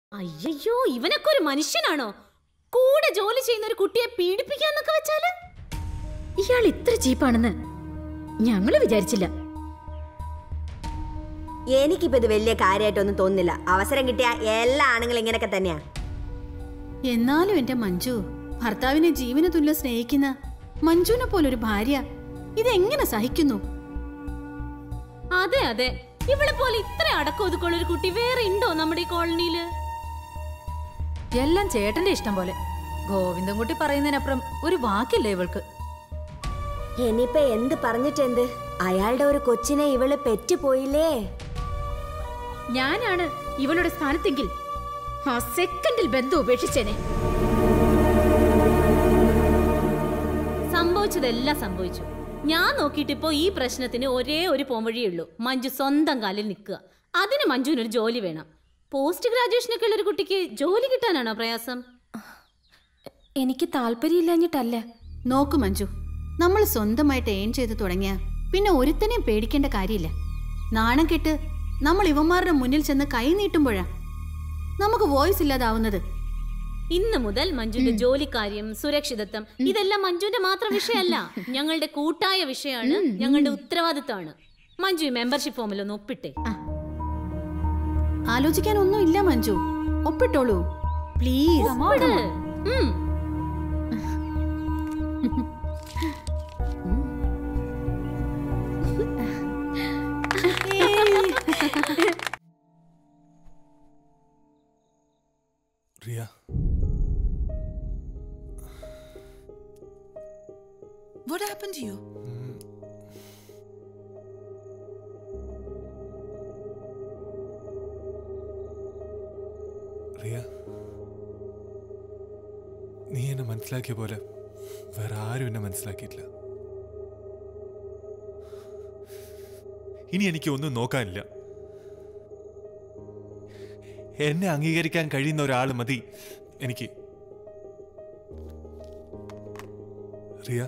അയ്യോ ഇവനൊക്കെ ഒരു മനുഷ്യനാണോ കൂടെ ജോലി ചെയ്യുന്ന ഒരു കുട്ടിയെ പീഡിപ്പിക്കാന്നൊക്കെ വെച്ചാല് ഇയാൾ ഇത്ര ചീപ്പാണെന്ന് ഞങ്ങള് വിചാരിച്ചില്ല എനിക്കിപ്പോ ഇത് വലിയ കാര്യമായിട്ടൊന്നും തോന്നുന്നില്ല അവസരം കിട്ടിയ എല്ലാ ആണുങ്ങളും ഇങ്ങനെയൊക്കെ തന്നെയാ എന്നാലും എന്റെ മഞ്ജു ഭർത്താവിനെ ജീവന തുല്യം സ്നേഹിക്കുന്ന മഞ്ജുവിനെ പോലൊരു ഭാര്യ ഇതെങ്ങനെ സഹിക്കുന്നു അതെ അതെ ഇവളെ പോലെ ഇത്ര അടക്കം ഒതുക്കുള്ള ഒരു കുട്ടി വേറെ ഉണ്ടോ നമ്മുടെ ഈ കോളനിയില് എല്ലാം ചേട്ടന്റെ ഇഷ്ടം പോലെ ഗോവിന്ദൻകുട്ടി പറയുന്നതിനപ്പുറം ഒരു വാക്കില്ല ഇവൾക്ക് ഇനിയിപ്പൊ എന്ത് പറഞ്ഞിട്ടെന്ത് അയാളുടെ ഒരു കൊച്ചിനെ ഇവള് പെറ്റുപോയില്ലേ ഞാനാണ് ഇവളുടെ സ്ഥാനത്തെങ്കിൽ ആ സെക്കൻഡിൽ ബന്ധം ഉപേക്ഷിച്ചേനെ സംഭവിച്ചതെല്ലാം സംഭവിച്ചു ഞാൻ നോക്കിയിട്ടിപ്പോ ഈ പ്രശ്നത്തിന് ഒരേ ഒരു പോംവഴിയേ ഉള്ളൂ മഞ്ജു സ്വന്തം കാലിൽ നിൽക്കുക അതിന് മഞ്ജുവിനൊരു ജോലി വേണം പോസ്റ്റ് ഗ്രാജുവേഷനൊക്കെ ഉള്ള ഒരു കുട്ടിക്ക് ജോലി കിട്ടാനാണോ പ്രയാസം എനിക്ക് താല്പര്യമില്ലാഞ്ഞിട്ടല്ല നോക്കു മഞ്ജു നമ്മൾ സ്വന്തമായിട്ട് ഏൺ ചെയ്ത് തുടങ്ങിയ പിന്നെ ഒരുത്തനെയും പേടിക്കേണ്ട കാര്യമില്ല നാണം കെട്ട് നമ്മൾ ഇവന്മാരുടെ മുന്നിൽ ചെന്ന് കൈ നീട്ടുമ്പോഴാ നമുക്ക് വോയിസ് ഇല്ലാതാവുന്നത് ഇന്ന് മുതൽ മഞ്ജുവിന്റെ ജോലിക്കാര്യം സുരക്ഷിതത്വം ഇതെല്ലാം മഞ്ജുവിന്റെ മാത്രം വിഷയമല്ല ഞങ്ങളുടെ കൂട്ടായ വിഷയമാണ് ഞങ്ങളുടെ ഉത്തരവാദിത്തമാണ് മഞ്ജു ഈ മെമ്പർഷിപ്പ് ഫോമിൽ ഒന്ന് ഒപ്പിട്ടേ ആലോചിക്കാനൊന്നും ഇല്ല മഞ്ജു ഒപ്പിട്ടോളൂ പ്ലീസ് ഒപ്പിട്. ഉം. Riya What happened to you? Riya നീ എന്നെ മനസ്സിലാക്കിയ പോലെ വേറെ ആരും എന്നെ മനസ്സിലാക്കിയിട്ടില്ല ഇനി എനിക്ക് ഒന്നും നോക്കാനില്ല എന്നെ അംഗീകരിക്കാൻ കഴിയുന്ന ഒരാൾ മതി എനിക്ക് റിയ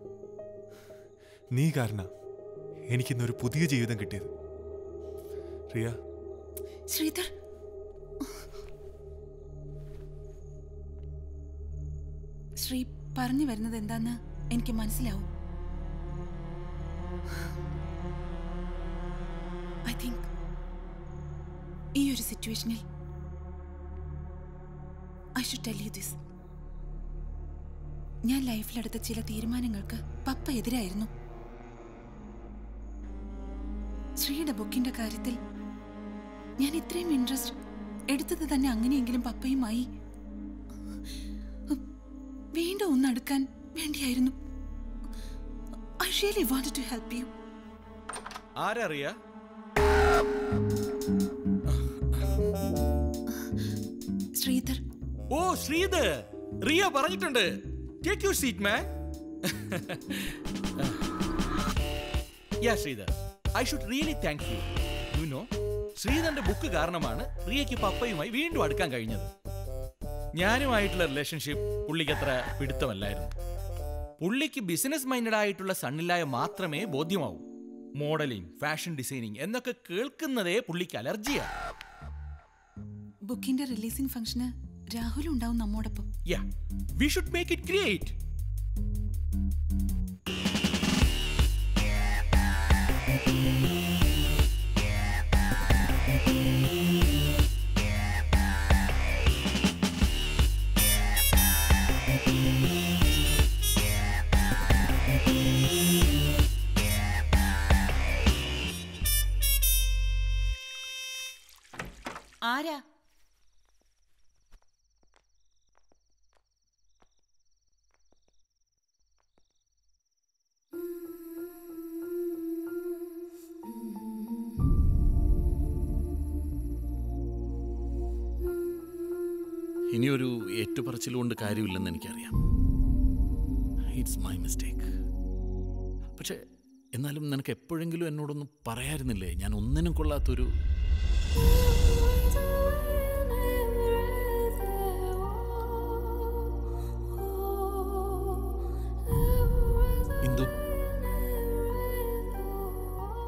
നീ കാരണ എനിക്കിന്നൊരു പുതിയ ജീവിതം കിട്ടിയത് റിയ ശ്രീധർ ശ്രീ പറഞ്ഞു വരുന്നത് എന്താന്ന് എനിക്ക് മനസ്സിലാവും ഐ തിങ്ക് ഈ ഒരു സിറ്റുവേഷനിൽ I should tell you this ഞാൻ ലൈഫിലെടുത്ത ചില തീരുമാനങ്ങൾക്ക് പപ്പ എതിരായിരുന്നു ശ്രീയുടെ ബുക്കിന്റെ കാര്യത്തിൽ ഞാൻ ഇത്രയും ഇൻട്രസ്റ്റ് എടുത്തത് തന്നെ അങ്ങനെയെങ്കിലും പപ്പയുമായി വീണ്ടും ഒന്ന് അടുക്കാൻ വേണ്ടിയായിരുന്നു I really wanted to help you ആരറിയ ശ്രീധർ ഓ ശ്രീധർ റിയ പറഞ്ഞിട്ടുണ്ട് take your seat man yeah Sreedhar I should really thank you you know ശ്രീധറിന്റെ ബുക്ക് കാരണമാണ് റിയയ്ക്ക് പപ്പയുമായി വീണ്ടും അടുക്കാൻ കഴിഞ്ഞത് ഞാനുമായിട്ടുള്ള റിലേഷൻഷിപ്പ് പുള്ളിക്ക് അത്ര പിടുത്തമല്ലായിരുന്നു പുള്ളിക്ക് ബിസിനസ് മൈൻഡഡ് ആയിട്ടുള്ള സണ്ണിലായ മാത്രമേ ബോധ്യമാവൂ മോഡലിംഗ് ഫാഷൻ ഡിസൈനിങ് എന്നൊക്കെ കേൾക്കുന്നതേ പുള്ളിക്ക് അലർജിയാണ് ബുക്കിന്റെ റിലീസിംഗ് ഫംഗ്ഷന് രാഹുൽ ഉണ്ടാവും നമ്മോടൊപ്പം Yeah, we should make it great. ആരാ ഇനിയൊരു ഏറ്റുപറച്ചിൽ കൊണ്ട് കാര്യമില്ലെന്ന് എനിക്കറിയാം ഇറ്റ്സ് മൈ മിസ്റ്റേക്ക് പക്ഷെ എന്നാലും നിനക്ക് എപ്പോഴെങ്കിലും എന്നോടൊന്ന് പറയായിരുന്നില്ലേ ഞാൻ ഒന്നിനും കൊള്ളാത്തൊരു ഇന്ദു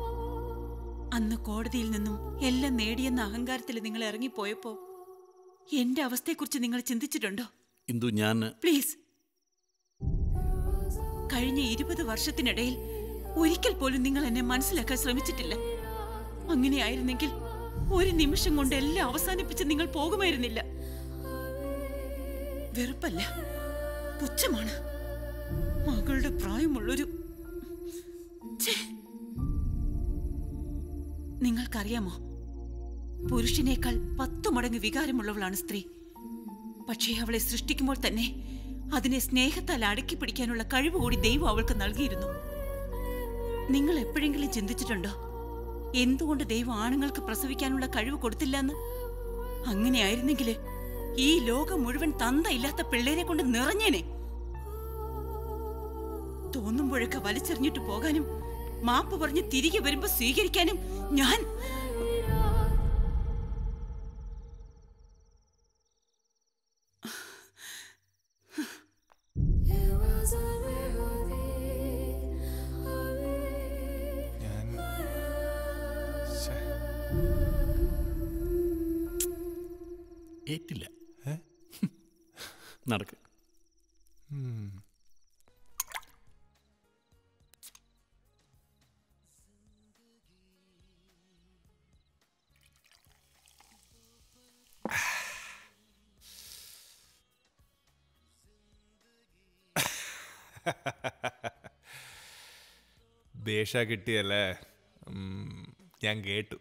അന്ന് കോടതിയിൽ നിന്നും എല്ലാം നേടിയെന്ന അഹങ്കാരത്തിൽ നിങ്ങൾ ഇറങ്ങിപ്പോയപ്പോ എന്റെ അവസ്ഥയെക്കുറിച്ച് നിങ്ങൾ ചിന്തിച്ചിട്ടുണ്ടോ ഇന്ദു ഞാൻ പ്ലീസ് കഴിഞ്ഞ ഇരുപത് വർഷത്തിനിടയിൽ ഒരിക്കൽ പോലും നിങ്ങൾ എന്നെ മനസ്സിലാക്കാൻ ശ്രമിച്ചിട്ടില്ല അങ്ങനെയായിരുന്നെങ്കിൽ ഒരു നിമിഷം കൊണ്ട് എല്ലാം അവസാനിപ്പിച്ച് നിങ്ങൾ പോകുമായിരുന്നില്ല വെറുപ്പല്ല പുച്ഛമാണ് മകളുടെ പ്രായമുള്ളൊരു ഛേ. നിങ്ങൾക്കറിയാമോ പുരുഷനേക്കാൾ പത്തു മടങ്ങ് വികാരമുള്ളവളാണ് സ്ത്രീ പക്ഷേ അവളെ സൃഷ്ടിക്കുമ്പോൾ തന്നെ അതിനെ സ്നേഹത്താൽ അടക്കി പിടിക്കാനുള്ള കഴിവ് കൂടി ദൈവം അവൾക്ക് നൽകിയിരുന്നു നിങ്ങൾ എപ്പോഴെങ്കിലും ചിന്തിച്ചിട്ടുണ്ടോ എന്തുകൊണ്ട് ദൈവം ആണുങ്ങൾക്ക് പ്രസവിക്കാനുള്ള കഴിവ് കൊടുത്തില്ല എന്ന് അങ്ങനെയായിരുന്നെങ്കിൽ ഈ ലോകം മുഴുവൻ തന്ത ഇല്ലാത്ത പിള്ളേരെ കൊണ്ട് നിറഞ്ഞേനെ തോന്നുമ്പോഴൊക്കെ വലിച്ചെറിഞ്ഞിട്ട് പോകാനും മാപ്പ് പറഞ്ഞ് തിരികെ വരുമ്പോ സ്വീകരിക്കാനും ഞാൻ ഞാൻ ശ്ശേ. ഏറ്റില്ല ഏ? നടക്ക് ഉം. ബേഷ കിട്ടിയല്ലേ ഉം, ഞാൻ കേട്ടു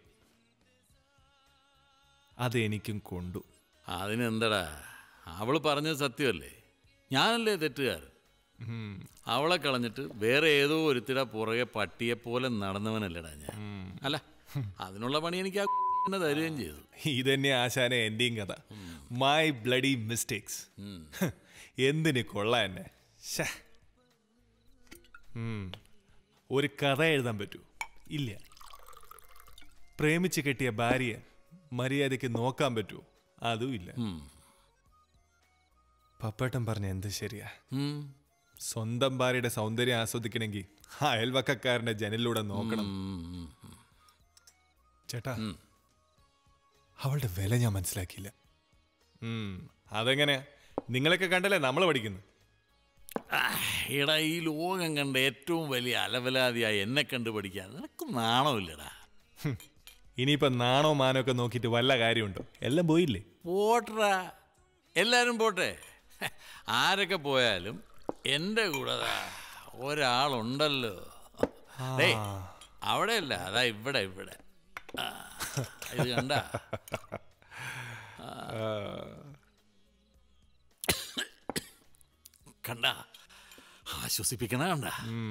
അതെനിക്കും കൊണ്ടു അതിനെന്തടാ അവള് പറഞ്ഞത് സത്യമല്ലേ ഞാനല്ലേ തെറ്റുകാരൻ അവളെ കളഞ്ഞിട്ട് വേറെ ഏതോ ഒരുത്തിടെ പുറകെ പട്ടിയെ പോലെ നടന്നവനല്ലടാ ഞാൻ അല്ല അതിനുള്ള പണി എനിക്ക് ആ തന്നെ തരുകയും ചെയ്തു ഇതന്നെ ആശാനെ എൻ്റെയും കഥ മൈ ബ്ലഡി മിസ്റ്റേക്സ് എന്തിന് കൊള്ള എന്നെ ശ്ശേ. ഉം. ഒരു കഥ എഴുതാൻ പറ്റൂ ഇല്ല പ്രേമിച്ച് കെട്ടിയ ഭാര്യയെ മര്യാദയ്ക്ക് നോക്കാൻ പറ്റുമോ അതും ഇല്ല ഉം. പപ്പേട്ടൻ പറഞ്ഞ എന്ത് ശരിയാ ഉം. സ്വന്തം ഭാര്യയുടെ സൗന്ദര്യം ആസ്വദിക്കണമെങ്കിൽ അയൽവക്കക്കാരന്റെ ജനലിലൂടെ നോക്കണം ഉം. ചേട്ടാ അവളുടെ വില ഞാൻ മനസ്സിലാക്കിയില്ല ഉം, അതെങ്ങനെയാ നിങ്ങളൊക്കെ കണ്ടല്ലേ നമ്മൾ പഠിക്കുന്നു ആ, എടാ ഈ ലോകം കണ്ട ഏറ്റവും വലിയ അലവലാതിയായി എന്നെ കണ്ടു പഠിക്കാൻ നിനക്ക് നാണമില്ലടാ ഹും, ഇനിയിപ്പോ നാണോ മാനോ ഒക്കെ നോക്കിയിട്ട് വല്ല കാര്യമുണ്ടോ എല്ലാം പോയില്ലേ പോട്ടറാ എല്ലാരും പോട്ടെ ആരൊക്കെ പോയാലും എൻ്റെ കൂടെ ദാ ഒരാളുണ്ടല്ലോ ഡേയ് അവിടെയല്ല അതാ ഇവിടെ ഇവിടെ ആ, ഇത് കണ്ട കണ്ട ആശ്വസിപ്പിക്കണ കണ്ട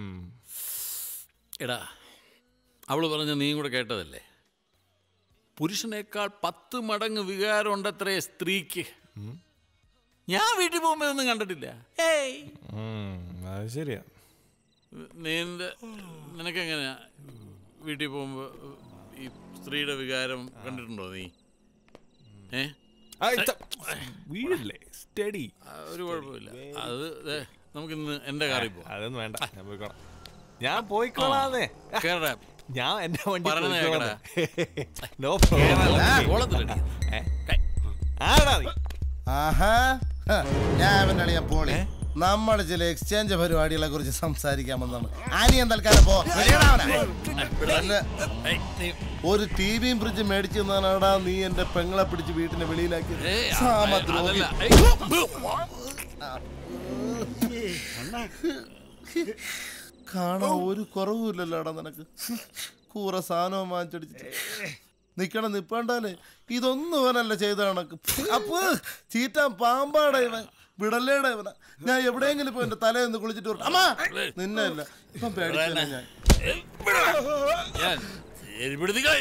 എടാ അവള് പറഞ്ഞ നീയും കൂടെ കേട്ടതല്ലേ പുരുഷനേക്കാൾ പത്ത് മടങ്ങ് വികാരം ഉണ്ടത്രേ സ്ത്രീക്ക് ഞാൻ വീട്ടിൽ പോകുമ്പോ ഇതൊന്നും കണ്ടിട്ടില്ല ഏയ് ഉം, അത് ശരിയാ നീന്റെ നിനക്കെങ്ങനെയാ വീട്ടിൽ പോകുമ്പോ ഈ സ്ത്രീയുടെ വികാരം കണ്ടിട്ടുണ്ടോ നീ ഏ ആ, ഇത്ത- വീഴല്ലേ സ്റ്റഡി ആ, ഒരു കുഴപ്പമില്ല അത് ദേ, നമുക്കിന്ന് എന്റെ കാറിൽ പോവാം അതൊന്നും വേണ്ട ഞാൻ പോയിക്കോളാം ഞാൻ പോയിക്കോളാന്നേ കേറടാ. ഞാൻ എന്റെ വണ്ടി പറഞ്ഞത് പോയിക്കോളാം. No കേറടാ. problem. കോളത്തിലടി. ഏ? ആടാ നീ ആഹാ ഹ, ഞാൻ അവൻ്റെ അളിയാൻ പോളി നമ്മൾ ചില എക്സ്ചേഞ്ച് പരിപാടികളെ കുറിച്ച് സംസാരിക്കാൻ വന്നാണ് ആനിയൻ തൽക്കാലം പോ വെളിയെടാ അവനെ. അല്ല, ഏയ്, നീ- ഒരു ടിവിയും ഫ്രിഡ്ജ് മേടിച്ചു തന്നാടാ നീ എന്റെ പെങ്ങളെ പിടിച്ച് വീട്ടിന് വെളിയിലാക്കി ഏയ്, സാമദ്രോഹി. അതല്ല. ഏയ്, കാണാൻ ഒരു കുറവുമില്ലല്ലോടാ നിനക്ക് കൂറ സാധനവും വാങ്ങിച്ചടിച്ചിട്ട് നിക്കണം നിപ്പണ്ടാലേ ഇതൊന്നും ഇവനല്ല ചെയ്ത കണക്ക് അപ്പൊ ചീറ്റാൻ പാമ്പാടാ ഇവൻ വിടല്ലേടാ ഇവന ഞാൻ എവിടെയെങ്കിലും ഇപ്പൊ എന്റെ തലേന്ന് കുളിച്ചിട്ട് വരട്ടെ. അമ്മാ നിന്നെ അല്ല ഇപ്പം പേടിച്ചല്ല ഞാൻ ഞാൻ ശരിപ്പെടുത്തിക്കോ.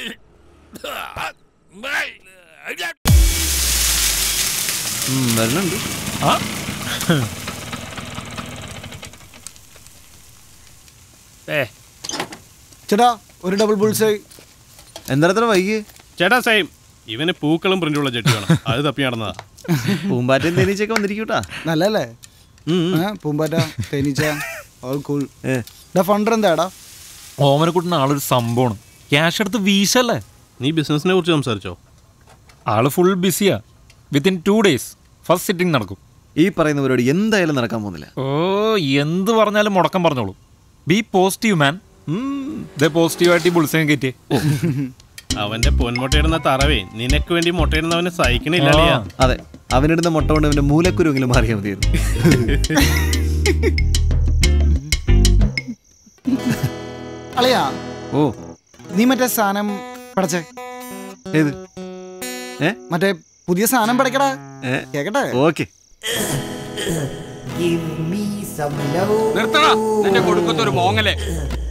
വരുന്നുണ്ട് ഏ ചേട്ടാ ഒരു ഡബിൾ ബുൾസൈ എന്താ അത്ര വൈകി ചേട്ടാ സെയിം ഇവന് പൂക്കളും പ്രിന്റുള്ള ചെട്ടി വേണം അത് തപ്പി നടന്നതാ പൂമ്പാറ്റയും തേനീച്ചയൊക്കെ വന്നിരിക്കൂട്ടാ നല്ലല്ലേ പൂമ്പാറ്റ തേനീച്ച ഓൾ കൂൾ ഫണ്ടർ എന്താടാ ഓമനക്കുട്ടൻ ആളൊരു സംഭവമാണ് ക്യാഷ് എടുത്ത് വീശല്ലേ നീ ബിസിനസിനെ കുറിച്ച് സംസാരിച്ചോ ആള് ഫുൾ ബിസിയാ within two days first sitting നടക്കും ഈ പറയുന്ന പരിപാടി എന്തായാലും നടക്കാൻ പോകുന്നില്ല ഓ എന്ത് പറഞ്ഞാലും മുടക്കം പറഞ്ഞോളൂ ബി പോസിറ്റീവ് മാൻ ഇതേ പോസിറ്റീവായിട്ട് ഈ ബുൾസയം കയറ്റി അവന്റെ പൊന്മുട്ടയിടുന്ന തറവേ നിനക്ക് വേണ്ടി മുട്ടയിടുന്നവനെ സഹിക്കണില്ലടിയാ അതെ അവനിടുന്ന മുട്ട കൊണ്ട് അവന്റെ മൂലക്കുരുവെങ്കിലും മാറിയാൽ മതിയായിരുന്നു അളിയാ ഓ നീ മറ്റേ സാധനം പടച്ചേ ഏത് ഏ മറ്റേ പുതിയ സാധനം പടക്കടാ ഏ കേക്കട്ടെ ഓക്കെ നിർത്തടാ നിന്റെ കൊടുക്കത്തൊരു മോങ്ങലെ